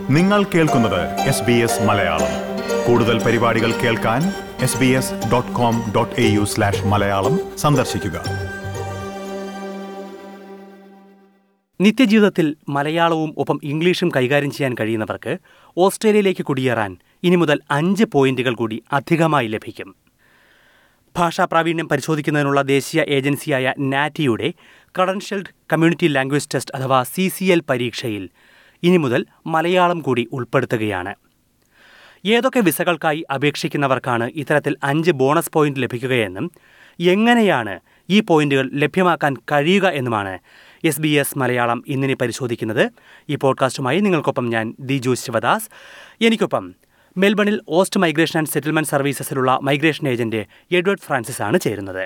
നിങ്ങൾ കേൾക്കുന്നത് S B S Malayalam കൂടുതൽ പരിപാടികൾ കേൾക്കാൻ S B S dot com dot A U slash Malayalam സന്ദർശിക്കുക നിത്യജീവിതത്തിൽ മലയാളവും ഒപ്പം ഇംഗ്ലീഷും കൈകാര്യം ചെയ്യാൻ കഴിയുന്നവർക്ക് ഓസ്ട്രേലിയയിലേക്ക് കുടിയേറാൻ ഇനി മുതൽ അഞ്ച് പോയിന്റുകൾ കൂടി അധികമായി ലഭിക്കും ഭാഷാ പ്രാവീണ്യം പരിശോധിക്കുന്നതിനുള്ള ദേശീയ ഏജൻസിയായ നാറ്റിയുടെ ക്രഡൻഷ്യൽഡ് കമ്മ്യൂണിറ്റി ലാംഗ്വേജ് ടെസ്റ്റ് അഥവാ സി സി എൽ പരീക്ഷയിൽ ഇനി മുതൽ മലയാളം കൂടി ഉൾപ്പെടുത്തുകയാണ് ഏതൊക്കെ വിസകൾക്കായി അപേക്ഷിക്കുന്നവർക്കാണ് ഇത്തരത്തിൽ അഞ്ച് ബോണസ് പോയിന്റ് ലഭിക്കുകയെന്നും എങ്ങനെയാണ് ഈ പോയിന്റുകൾ ലഭ്യമാക്കാൻ കഴിയുക എന്നുമാണ് എസ് ബി എസ് മലയാളം ഇന്നിനി പരിശോധിക്കുന്നത് ഈ പോഡ്കാസ്റ്റുമായി നിങ്ങൾക്കൊപ്പം ഞാൻ ദിജു ശിവദാസ് എനിക്കൊപ്പം മെൽബണിൽ ഓസ്റ്റ് മൈഗ്രേഷൻ ആൻഡ് സെറ്റിൽമെന്റ് സർവീസസിലുള്ള മൈഗ്രേഷൻ ഏജന്റ് എഡ്വേർഡ് ഫ്രാൻസിസ് ആണ് ചേരുന്നത്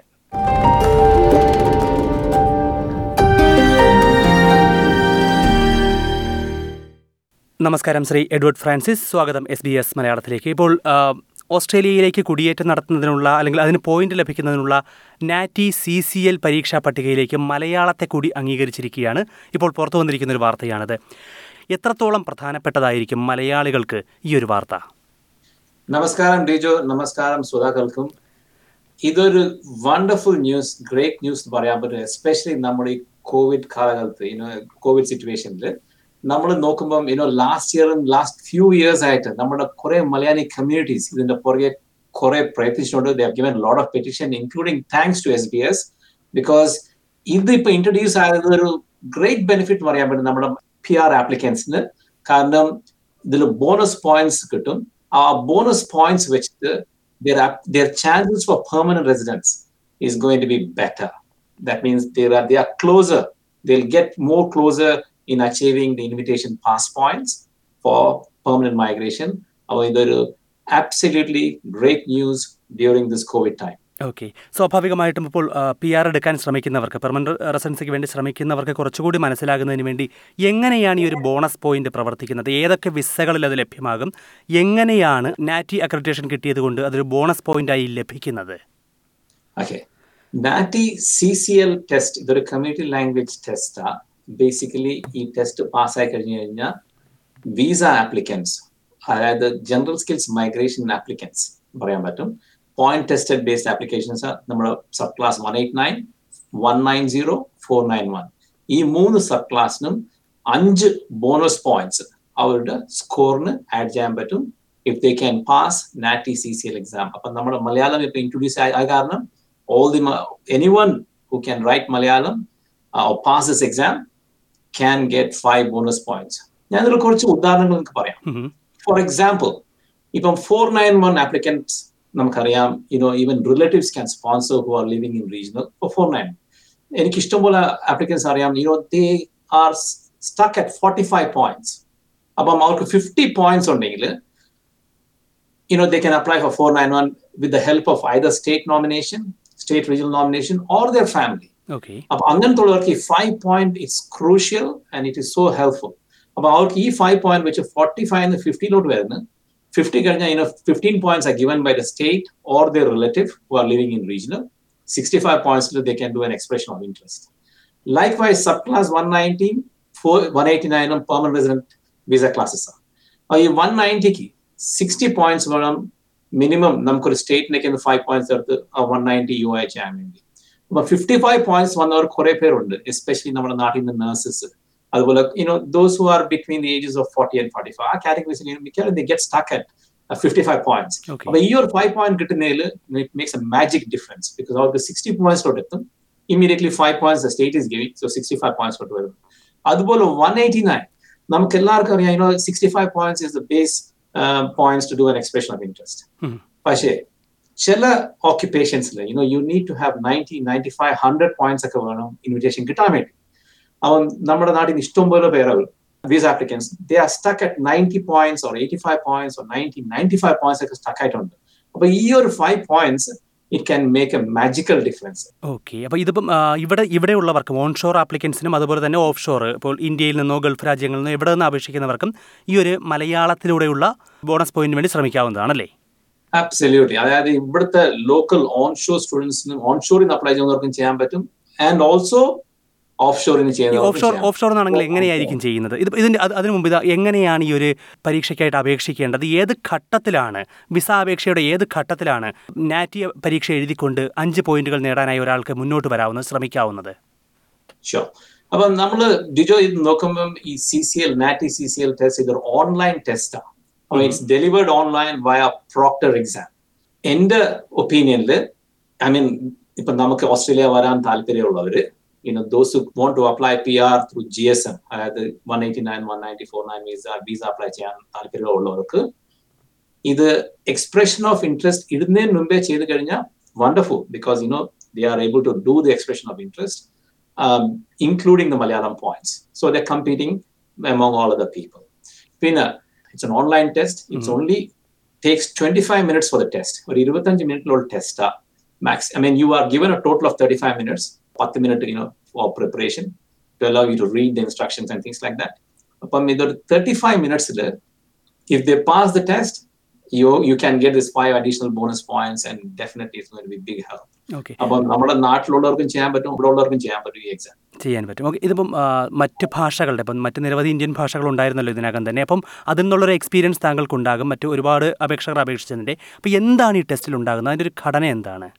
നമസ്കാരം ശ്രീ എഡ്വേർഡ് ഫ്രാൻസിസ് സ്വാഗതം എസ് ബി എസ് മലയാളത്തിലേക്ക് ഇപ്പോൾ ആ, ഓസ്ട്രേലിയയിലേക്ക് കുടിയേറ്റം നടത്തുന്നതിനുള്ള അല്ലെങ്കിൽ അതിന് പോയിന്റ് ലഭിക്കുന്നതിനുള്ള നാറ്റി സി സി എൽ പരീക്ഷാ പട്ടികയിലേക്ക് മലയാളത്തെ കൂടി അംഗീകരിച്ചിരിക്കുകയാണ് ഇപ്പോൾ പുറത്തു വന്നിരിക്കുന്ന ഒരു വാർത്തയാണത് എത്രത്തോളം പ്രധാനപ്പെട്ടതായിരിക്കും മലയാളികൾക്ക് ഈ ഒരു വാർത്ത നമസ്കാരം ഡിജോ നമസ്കാരം ശ്രോതാക്കൾക്കും ഇതൊരു വണ്ടർഫുൾ ന്യൂസ് ഗ്രേറ്റ് ന്യൂസ് എന്ന് പറയാൻ പറ്റും എസ്പെഷ്യലി നമ്മുടെ ഈ കോവിഡ് കാലഘട്ടത്ത് യുനോ കോവിഡ് സിറ്റുവേഷനിൽ നമ്മൾ നോക്കുമ്പോൾ യുനോ ലാസ്റ്റ് ഇയറും ലാസ്റ്റ് ഫ്യൂ ഇയേഴ്സ് ആയിട്ട് നമ്മുടെ കുറെ മലയാളി കമ്മ്യൂണിറ്റീസ് ഇതിന്റെ പുറകെ കുറെ പ്രയത്നിച്ചിട്ടുണ്ട് they given lot of petition including thanks to S B S because ഇത് ഇപ്പൊ ഇൻട്രൊഡ്യൂസ് ആയത് ഒരു ഗ്രേറ്റ് ബെനിഫിറ്റ് പറയാൻ പറ്റും നമ്മുടെ പി ആർ ആപ്ലിക്കൻസിന് കാരണം ഇതിൽ ബോണസ് പോയിന്റ്സ് കിട്ടും ആ ബോണസ് പോയിന്റ്സ് വെച്ചിട്ട് their app- their chances for permanent residence is going to be better. That means they are they are closer. They'll get more closer in achieving the invitation pass points for permanent migration. അപ്പോൾ ഇതൊരു absolutely great news during this COVID time. Okay സ്വാഭാവികമായിട്ടും ഇപ്പോൾ P R എടുക്കാൻ ശ്രമിക്കുന്നവർക്ക് permanent റെസിഡൻസിക്ക് വേണ്ടി ശ്രമിക്കുന്നവർക്ക് കുറച്ചുകൂടി മനസ്സിലാകുന്നതിന് വേണ്ടി എങ്ങനെയാണ് ഈ ഒരു ബോണസ് പോയിന്റ് പ്രവർത്തിക്കുന്നത് ഏതൊക്കെ വിസകളിൽ അത് ലഭ്യമാകും എങ്ങനെയാണ് നാറ്റി അക്രഡിറ്റേഷൻ കിട്ടിയത് കൊണ്ട് അതൊരു ബോണസ് പോയിന്റായി ലഭിക്കുന്നത് Okay. NATI CCL ടെസ്റ്റ് ഇതൊരു കമ്മ്യൂണിറ്റി ലാംഗ്വേജ് ടെസ്റ്റാ ബേസിക്കലി ഈ ടെസ്റ്റ് പാസ്സായി കഴിഞ്ഞു കഴിഞ്ഞാൽ വിസ ആപ്ലിക്കൻസ് അതായത് ജനറൽ സ്കിൽസ് മൈഗ്രേഷൻ ആപ്ലിക്കൻസ് പറയാൻ പറ്റും പോയിന്റ് ടെസ്റ്റഡ് ബേസ്ഡ് ആപ്ലിക്കേഷൻസ് നമ്മുടെ subclass one eight nine one nine zero four nine one ഈ മൂന്ന് സബ് ക്ലാസ്സിനും അഞ്ച് ബോണസ് പോയിന്റ്സ് അവരുടെ സ്കോറിന് ആഡ് ചെയ്യാൻ പറ്റും if they can pass NATI C C L exam അപ്പൊ നമ്മുടെ മലയാളം ഇപ്പൊ ഇൻട്രൊഡ്യൂസ് ആയ കാരണം all the Ma- anyone who can write Malayalam uh, or pass this exam can get five bonus points. ഞാൻ ഇതിൽ കുറച്ച് ഉദാഹരണങ്ങൾ നിങ്ങൾക്ക് പറയാം ഉം. ഫോർ എക്സാമ്പിൾ ഇപ്പം ഫോർ നയൻ വൺ ആപ്ലിക്കൻസ് നമുക്കറിയാം you know even relatives can sponsor who are living in regional four nine എനിക്ക് ഇഷ്ടംപോലെ ആപ്ലിക്കൻസ് അറിയാം you know they are stuck at forty five points അപ്പം അവർക്ക് ഫിഫ്റ്റി പോയിന്റ്സ് ഉണ്ടെങ്കിൽ you know, they can apply for 491 with the help of either state nomination, state regional nomination, or their family. Okay അപ്പൊ അങ്ങനത്തുള്ളവർക്ക് ഈ five point it's crucial and it is so helpful അപ്പൊ അവർക്ക് ഈ five point വെച്ച് forty five ഫിഫ്റ്റിയിലോട്ട് വരുന്നത് fifty കഴിഞ്ഞാൽ ഇനോ fifteen points are given by the state or their relative who are living in regional sixty five പോയിന്റ്സിൽ they can do an expression of interest likewise subclass one nineteen four one eighty നയനും permanent resident visa classes ആണ് ഈ one നയൻറ്റിക്ക് sixty points വേണം minimum നമുക്കൊരു സ്റ്റേറ്റിലേക്ക് five points എടുത്ത് one ninety യു ആയി ചെയ്യാൻ വേണ്ടി അപ്പൊ ഫിഫ്റ്റി ഫൈവ് പോയിന്റ്സ് വന്നവർ കുറെ പേരുണ്ട് എസ്പെഷ്യലി നമ്മുടെ നാട്ടിൽ നിന്ന് നഴ്സസ് അതുപോലെ you know those who are between the ages of forty and forty five ആ കാറ്റഗറീസിൽ മിക്കവാറും they get stuck at fifty five points okay അപ്പൊ ഈ ഒരു ഫൈവ് പോയിന്റ് കിട്ടുന്നതിൽ it makes a magic difference because അവർക്ക് സിക്സ്റ്റി പോയിന്റ്സിലോട്ട് എത്തും immediately five points the state is giving so sixty five പോയിന്റ്സിലോട്ട് വരും അതുപോലെ വൺ എയ്റ്റി നയൻ നമുക്ക് എല്ലാവർക്കും അറിയാം you know sixty five points is the base points to do an expression of interest ഉം. പക്ഷേ ചില ഓക്യുപ്പേഷൻസിൽ you know you need to have ninety ninety five hundred points ഒക്കെ വേണം ഇൻവിറ്റേഷൻ കിട്ടാൻ വേണ്ടി അവൻ നമ്മുടെ നാട്ടിൽ നിന്ന് ഇഷ്ടംപോലെ പേര് visa applicants they are stuck at ninety points or eighty five points or ninety ninety five points ഒക്കെ സ്റ്റക്ക് ആയിട്ടുണ്ട് അപ്പൊ ഈ ഒരു five points it can make a magical difference okay അപ്പോൾ ഇതിപ്പം ആ, ഇവിടെ ഇവിടെയുള്ളവർക്കും ഓൺ ഷോർ ആപ്ലിക്കൻസിനും അതുപോലെ തന്നെ ഓഫ് ഷോർ ഇപ്പോൾ ഇന്ത്യയിൽ നിന്നോ ഗൾഫ് രാജ്യങ്ങളിൽ നിന്നോ എവിടെ നിന്ന് അപേക്ഷിക്കുന്നവർക്കും ഈ ഒരു മലയാളത്തിലൂടെയുള്ള ബോണസ് പോയിന്റിന് വേണ്ടി ശ്രമിക്കാവുന്നതാണല്ലേ അബ്സല്യൂട്ട്ലി അതായത് ഇവിടുത്തെ ലോക്കൽ ഓൺ ഷോർ സ്റ്റുഡൻസിനും ഓൺ ഷോറിൽ നിന്ന് അപ്ലൈ ചെയ്യുന്നവർക്കും ചെയ്യാൻ പറ്റും ആൻഡ് ഓൾസോ ഓഫ് ഷോറിന് ഈ ഓഫ് ഷോർ ഓഫ് ഷോർ എന്നാണെങ്കിൽ ചെയ്യാം. എങ്ങനെയായിരിക്കും ചെയ്യുന്നത് ഇത് ഇതിൻ്റെ അത് അതിനു മുമ്പ് ഇത് എങ്ങനെയാണ് ഈ ഒരു പരീക്ഷയ്ക്കായിട്ട് അപേക്ഷിക്കേണ്ടത് ഏത് ഘട്ടത്തിലാണ് വിസ അപേക്ഷയുടെ ഏത് ഘട്ടത്തിലാണ് നാറ്റി പരീക്ഷ എഴുതിക്കൊണ്ട് അഞ്ച് പോയിന്റുകൾ നേടാനായി ഒരാൾക്ക് മുന്നോട്ട് വരാവുന്നത് ശ്രമിക്കാവുന്നത് ഷോ അപ്പൊ നമ്മള് ഡിജോ ഇത് നോക്കുമ്പോൾ ഈ C C L NATI C C L test ഇതൊരു ഓൺലൈൻ ടെസ്റ്റാണ് അപ്പൊ it's delivered online via proctor exam എന്റെ ഒപ്പീനിയനിൽ ഐ മീൻ ഇപ്പൊ നമുക്ക് ഓസ്ട്രേലിയ വരാൻ താല്പര്യമുള്ളവര് you know those who want to apply P R through G S M അതായത് one eighty nine one ninety four nine visa visa apply ചെയ്യാൻ താല്പര്യമുള്ളവർക്ക് ഇത് എക്സ്പ്രഷൻ ഓഫ് ഇൻട്രസ്റ്റ് ഇടുന്നതിന് മുമ്പേ ചെയ്ത് കഴിഞ്ഞാൽ wonderful because you know they are able to do the expression of interest um, including the Malayalam points. So they're competing among all other people. Pina, it's an online test. It's only takes 25 minutes for the test. Or 25 minute old test uh, max. I mean, you are given a total of 35 minutes, 10 minute, you know, for preparation to allow you to read the instructions and things like that. Upon the 35 minutes, if they pass the test, you you can get this five additional bonus points, and definitely it's going to be big help. Okay അപ്പം നമ്മുടെ നാട്ടിലുള്ളവർക്കും ചെയ്യാൻ പറ്റും ഇവിടെ ഉള്ളവർക്കും ചെയ്യാൻ പറ്റും ഈ exam ചെയ്യാൻ പറ്റും ഓക്കെ ഇതിപ്പം ആ, മറ്റ് ഭാഷകളുടെ ഇപ്പം മറ്റ് നിരവധി ഇന്ത്യൻ ഭാഷകൾ ഉണ്ടായിരുന്നല്ലോ ഇതിനകം തന്നെ അപ്പം അതിൽ നിന്നുള്ളൊരു എക്സ്പീരിയൻസ് താങ്കൾക്കുണ്ടാകും മറ്റ് ഒരുപാട് അപേക്ഷകർ അപേക്ഷിച്ചതിൻ്റെ അപ്പോൾ എന്താണ് ഈ ടെസ്റ്റിൽ ഉണ്ടാകുന്നത് അതിൻ്റെ ഒരു ഘടന എന്താണ്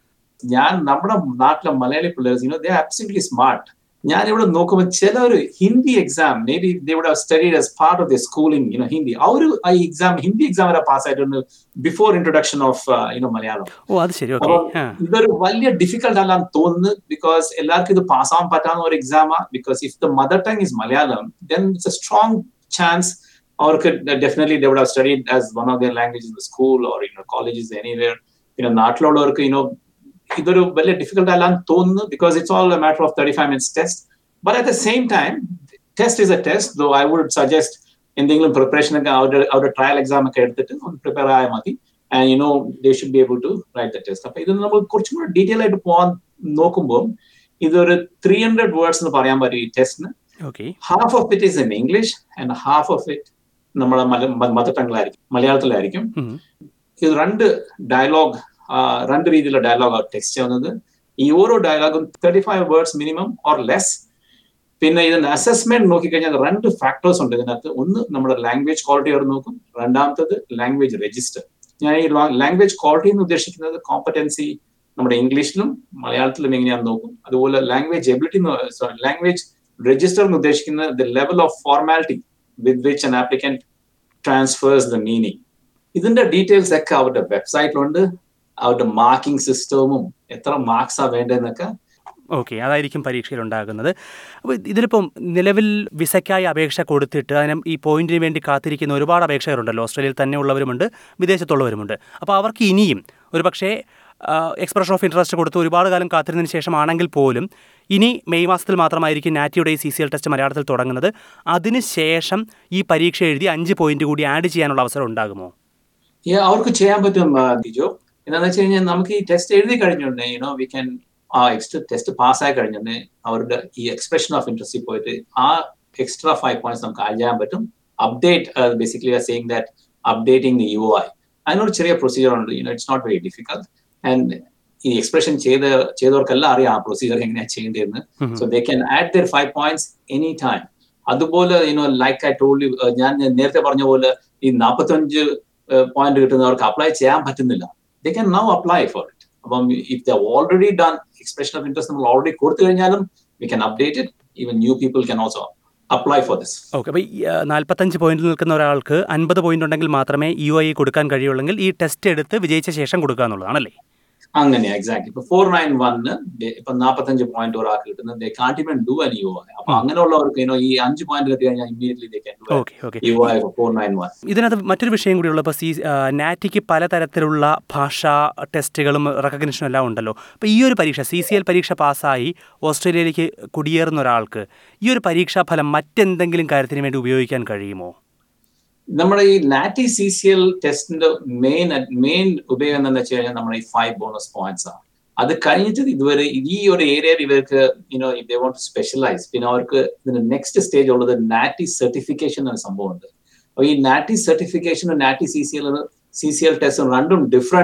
ഞാൻ നമ്മുടെ നാട്ടിലെ മലയാളി പിള്ളേഴ്സ് യുനോ ദേ അബ്സല്യൂട്ട്ലി സ്മാർട്ട് ഞാൻ ഇവിടെ നോക്കുമ്പോൾ ചിലർ ഹിന്ദി എക്സാം മേ ബി ഇവിടെ studied as part of the schooling you know Hindi അവർ ആ എക്സാം ഹിന്ദി എക്സാം വരെ പാസ് ആയിട്ടുണ്ട് before introduction of you know Malayalam ഓ അത് ശരി ഓക്കെ അപ്പം ആ ഇതൊരു വലിയ ഡിഫിക്കൽട്ട് അല്ലാന്ന് തോന്നുന്നു ബിക്കോസ് എല്ലാവർക്കും ഇത് പാസ് ആവാൻ പറ്റാവുന്ന ഒരു എക്സാമാ because if the mother tongue is Malayalam then it's a strong chance അവർക്ക് definitely they would have studied as one of their language in school or you know colleges anywhere പിന്നെ നാട്ടിലുള്ളവർക്ക് യുനോ ഇതൊരു വലിയ ഡിഫിക്കൽട്ട് അല്ലാന്ന് തോന്നുന്നു because it's all a matter of thirty five minutes test but at the same time test is a test though I would suggest എന്തെങ്കിലും preparation ഒക്കെ അവരുടെ അവരുടെ ട്രയൽ എക്സാം ഒക്കെ എടുത്തിട്ട് ഒന്ന് പ്രിപ്പയർ ആയാൽ മതി and you know they should be able to write the test അപ്പൊ ഇത് നമ്മൾ കുറച്ചും കൂടെ ഡീറ്റെയിൽ ആയിട്ട് പോകാൻ നോക്കുമ്പോൾ ഇതൊരു ത്രീ ഹൺഡ്രഡ് വേർഡ്സ് എന്ന് പറയാൻ പറ്റും ഈ ടെസ്റ്റിന് okay half of it is in English and half of it നമ്മുടെ മദർ ടങ്ങിലായിരിക്കും മലയാളത്തിലായിരിക്കും ഇത് രണ്ട് ഡയലോഗ് രണ്ട് രീതിയിലുള്ള ഡയലോഗ് ടെക്സ്റ്റ് ചെയ്യുന്നത് ഈ ഓരോ ഡയലോഗും thirty five words minimum or less പിന്നെ ഇതിന്റെ അസസ്മെന്റ് നോക്കിക്കഴിഞ്ഞാൽ രണ്ട് ഫാക്ടേഴ്സ് ഉണ്ട് ഇതിനകത്ത് ഒന്ന് നമ്മുടെ ലാംഗ്വേജ് ക്വാളിറ്റി അവർ നോക്കും രണ്ടാമത്തത് ലാംഗ്വേജ് രജിസ്റ്റർ ഞാൻ ഈ ലാംഗ്വേജ് ക്വാളിറ്റി എന്ന് ഉദ്ദേശിക്കുന്നത് കോമ്പറ്റൻസി നമ്മുടെ ഇംഗ്ലീഷിലും മലയാളത്തിലും എങ്ങനെയാണെന്ന് നോക്കും അതുപോലെ ലാംഗ്വേജ് എബിലിറ്റി ലാംഗ്വേജ് രജിസ്റ്റർ എന്ന് ഉദ്ദേശിക്കുന്നത് the level of formality with which an applicant transfers the meaning ഇതിന്റെ ഡീറ്റെയിൽസ് ഒക്കെ അവരുടെ വെബ്സൈറ്റിലുണ്ട് അവരുടെ മാർക്കിംഗ് സിസ്റ്റവും എത്ര മാർക്സാ വേണ്ടതെന്നൊക്കെ ഓക്കെ അതായിരിക്കും പരീക്ഷയിൽ ഉണ്ടാകുന്നത് അപ്പോൾ ഇതിലിപ്പം നിലവിൽ വിസയ്ക്കായി അപേക്ഷ കൊടുത്തിട്ട് അതിന് ഈ പോയിന്റിന് വേണ്ടി കാത്തിരിക്കുന്ന ഒരുപാട് അപേക്ഷകരുണ്ടല്ലോ ഓസ്ട്രേലിയയിൽ തന്നെ ഉള്ളവരുമുണ്ട് വിദേശത്തുള്ളവരുമുണ്ട് അപ്പോൾ അവർക്ക് ഇനിയും ഒരു പക്ഷേ എക്സ്പ്രഷൻ ഓഫ് ഇൻട്രസ്റ്റ് കൊടുത്ത് ഒരുപാട് കാലം കാത്തിരുന്നതിന് ശേഷമാണെങ്കിൽ പോലും ഇനി മെയ് മാസത്തിൽ മാത്രമായിരിക്കും നാറ്റിയുടെ ഈ സി സി എൽ ടെസ്റ്റ് മലയാളത്തിൽ തുടങ്ങുന്നത് അതിനുശേഷം ഈ പരീക്ഷ എഴുതി അഞ്ച് പോയിന്റ് കൂടി ആഡ് ചെയ്യാനുള്ള അവസരം ഉണ്ടാകുമോ Yeah, അവർക്ക് ചെയ്യാൻ പറ്റും ദിജോ എന്താണെന്ന് വെച്ച് കഴിഞ്ഞാൽ നമുക്ക് ഈ ടെസ്റ്റ് എഴുതി കഴിഞ്ഞുണ്ട് യുനോ വി ക്യാൻ ആ എക്സ്ട്രാ ടെസ്റ്റ് പാസ്സായി കഴിഞ്ഞുണ്ട് അവരുടെ ഈ എക്സ്പ്രഷൻ ഓഫ് ഇൻട്രസ്റ്റിൽ പോയിട്ട് ആ എക്സ്ട്രാ ഫൈവ് പോയിന്റ്സ് നമുക്ക് ആഡ് ചെയ്യാൻ പറ്റും update basically saying that updating the U I അതിനൊരു ചെറിയ പ്രൊസീജിയർ ഉണ്ട് you know it's not very difficult and ഈ എക്സ്പ്രഷൻ ചെയ്ത ചെയ്തവർക്കെല്ലാം അറിയാം ആ പ്രൊസീജിയർ എങ്ങനെയാണ് ചെയ്യേണ്ടതെന്ന് so they can add their five points any time അതുപോലെ യുനോ ലൈക്ക് ഐ ടോൾഡ് ഞാൻ നേരത്തെ പറഞ്ഞ പോലെ ഈ നാൽപ്പത്തഞ്ച് പോയിന്റ് കിട്ടുന്നവർക്ക് അപ്ലൈ ചെയ്യാൻ പറ്റുന്നില്ല they can now apply for it അപ്പം if the already done expression of interest നമ്മൾ ഓൾറെഡി കൊടുത്തു കഴിഞ്ഞാലും we can update it even new people can also apply for this okay അപ്പോൾ ഈ നാൽപ്പത്തഞ്ച് പോയിന്റിൽ നിൽക്കുന്ന ഒരാൾക്ക് അൻപത് പോയിന്റ് ഉണ്ടെങ്കിൽ മാത്രമേ യു ഐ കൊടുക്കാൻ കഴിയുള്ളെങ്കിൽ ഈ ടെസ്റ്റ് എടുത്ത് വിജയിച്ച ശേഷം കൊടുക്കുക എന്നുള്ളതാണല്ലേ അങ്ങനെയാ എക്സാക്ട് ഇപ്പൊ ഫോർ നയൻ വണ്ണ് ഇപ്പൊ നാൽപ്പത്തഞ്ച് പോയിന്റ് ഒരാൾക്ക് കിട്ടുന്നത് ദേ കാണ്ട് ഇവൻ ഡു അൻ യു ഐ അപ്പൊ അങ്ങനെയുള്ളവർക്ക് യുനോ ഈ അഞ്ച് പോയിന്റ് കിട്ടി കഴിഞ്ഞാൽ immediately they can do okay okay U I four nine one ഇതിനകത്ത് മറ്റൊരു വിഷയം കൂടിയുള്ള ഇപ്പോൾ സി നാറ്റിക്ക് പലതരത്തിലുള്ള ഭാഷാ ടെസ്റ്റുകളും റെക്കഗ്നിഷനും എല്ലാം ഉണ്ടല്ലോ അപ്പോൾ ഈ ഒരു പരീക്ഷ സി സി എൽ പരീക്ഷ പാസ്സായി ഓസ്ട്രേലിയയിലേക്ക് കുടിയേറുന്ന ഒരാൾക്ക് ഈ ഒരു പരീക്ഷാ ഫലം മറ്റെന്തെങ്കിലും കാര്യത്തിന് വേണ്ടി ഉപയോഗിക്കാൻ കഴിയുമോ നമ്മുടെ ഈ നാറ്റി സി സി എൽ ടെസ്റ്റിന്റെ മെയിൻ മെയിൻ ഉപയോഗം എന്താണെന്ന് വെച്ച് കഴിഞ്ഞാൽ നമ്മുടെ ഈ ഫൈവ് ബോണസ് പോയിന്റ്സ് ആണ് അത് കഴിഞ്ഞിട്ട് ഇതുവരെ ഈ ഒരു ഏരിയയിൽ ഇവർക്ക് യുനോ ഇതേ വോണ്ട് സ്പെഷ്യലൈസ് പിന്നെ അവർക്ക് ഇതിന്റെ നെക്സ്റ്റ് സ്റ്റേജ് ഉള്ളത് നാറ്റി സർട്ടിഫിക്കേഷൻ എന്ന സംഭവമുണ്ട് അപ്പൊ ഈ നാറ്റി സർട്ടിഫിക്കേഷനും NAATI C C L C C L ടെസ്റ്റും രണ്ടും ഡിഫറെന്റ് ആണ്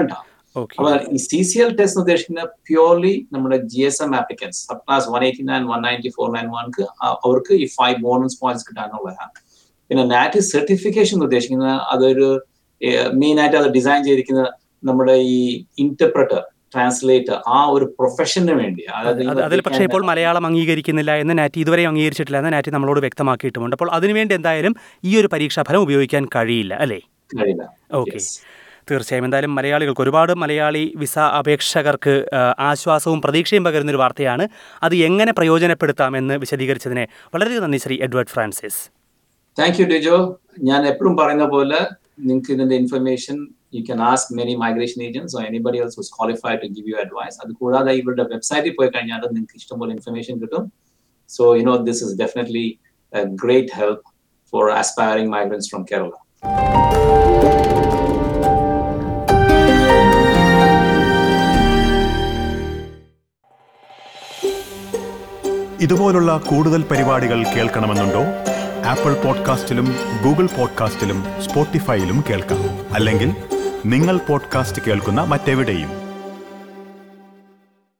ഓക്കെ അപ്പൊ ഈ സി സി എൽ ടെസ്റ്റ് ഉദ്ദേശിക്കുന്ന പ്യൂർലി നമ്മുടെ G S M applicants subclass one eighty nine one ninety four nine വൺക്ക് അവർക്ക് ഈ ഫൈവ് ബോണസ് പോയിന്റ്സ് കിട്ടാനുള്ളതാണ് പിന്നെ നാറ്റ് സർട്ടിഫിക്കേഷൻ ഉദ്ദേശിക്കുന്നത് അതൊരു മെയിൻ ആയിട്ട് അത് ഡിസൈൻ ചെയ്തിരിക്കുന്നത് നമ്മുടെ ഈ ഇന്റർപ്രറ്റർ ട്രാൻസ്ലേറ്റർ ആ ഒരു പ്രൊഫഷന് വേണ്ടി അതായത് അത് അതിൽ പക്ഷേ ഇപ്പോൾ മലയാളം അംഗീകരിക്കുന്നില്ല എന്ന് നാറ്റി ഇതുവരെ അംഗീകരിച്ചിട്ടില്ല എന്ന് നാറ്റി നമ്മളോട് വ്യക്തമാക്കിയിട്ടുമുണ്ട് അപ്പോൾ അതിനുവേണ്ടി എന്തായാലും ഈ ഒരു പരീക്ഷാഫലം ഉപയോഗിക്കാൻ കഴിയില്ല അല്ലേ കഴിയില്ല ഓക്കെ Yes. തീർച്ചയായും എന്തായാലും മലയാളികൾക്ക് ഒരുപാട് മലയാളി വിസ അപേക്ഷകർക്ക് ആ, ആശ്വാസവും പ്രതീക്ഷയും പകരുന്നൊരു വാർത്തയാണ് അത് എങ്ങനെ പ്രയോജനപ്പെടുത്താമെന്ന് വിശദീകരിച്ചതിന് വളരെയധികം നന്ദി Shri Edward Francis thank you Dijo ഞാൻ എപ്പോഴും പറയുന്ന പോലെ നിങ്ങൾക്ക് ഇതിന്റെ information you can ask many migration agents or anybody else was qualified to give you advice അത് കൂടാതെ ഇവരുടെ വെബ്സൈറ്റിൽ പോയി കഴിഞ്ഞാൽ നിങ്ങൾക്ക് ഇഷ്ടംപോലെ ഇൻഫർമേഷൻ കിട്ടും so you know this is definitely great help for aspiring migrants from Kerala ഇതുപോലുള്ള കൂടുതൽ പരിപാടികൾ കേൾക്കണമെന്നുണ്ടോ ആപ്പിൾ പോഡ്കാസ്റ്റിലും ഗൂഗിൾ പോഡ്കാസ്റ്റിലും സ്പോട്ടിഫൈയിലും കേൾക്കാം അല്ലെങ്കിൽ നിങ്ങൾ പോഡ്കാസ്റ്റ് കേൾക്കുന്ന മറ്റെവിടെയും